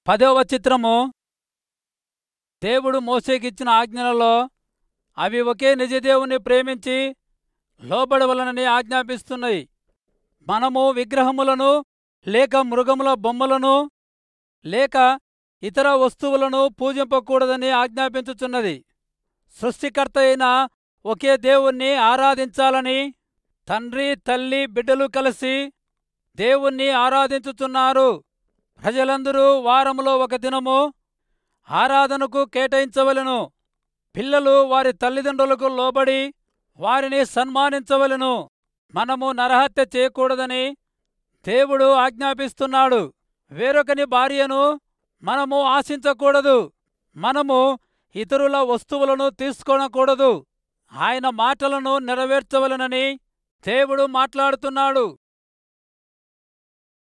పదవ చిత్రము దేవుడు మోసేకిచ్చిన ఆజ్ఞలలో అవి ఒకే నిజదేవుని ప్రేమించి లోబడవలనని ఆజ్ఞాపిస్తున్నాయి మనము విగ్రహములను లేక మృగముల బొమ్మలను లేక ఇతర వస్తువులను పూజింపకూడదని ఆజ్ఞాపించుచున్నది సృష్టికర్త అయిన ఒకే దేవుణ్ణి ఆరాధించాలని తండ్రి తల్లి బిడ్డలు కలిసి దేవుణ్ణి ఆరాధించుచున్నారు ప్రజలందరూ వారములో ఒక దినము ఆరాధనకు కేటాయించవలెను పిల్లలు వారి తల్లిదండ్రులకు లోబడి వారిని సన్మానించవలెను మనము నరహత్య చేయకూడదని దేవుడు ఆజ్ఞాపిస్తున్నాడు వేరొకని భార్యను మనము ఆశించకూడదు మనము ఇతరుల వస్తువులను తీసుకోనకూడదు ఆయన మాటలను నెరవేర్చవలనని దేవుడు మాట్లాడుతున్నాడు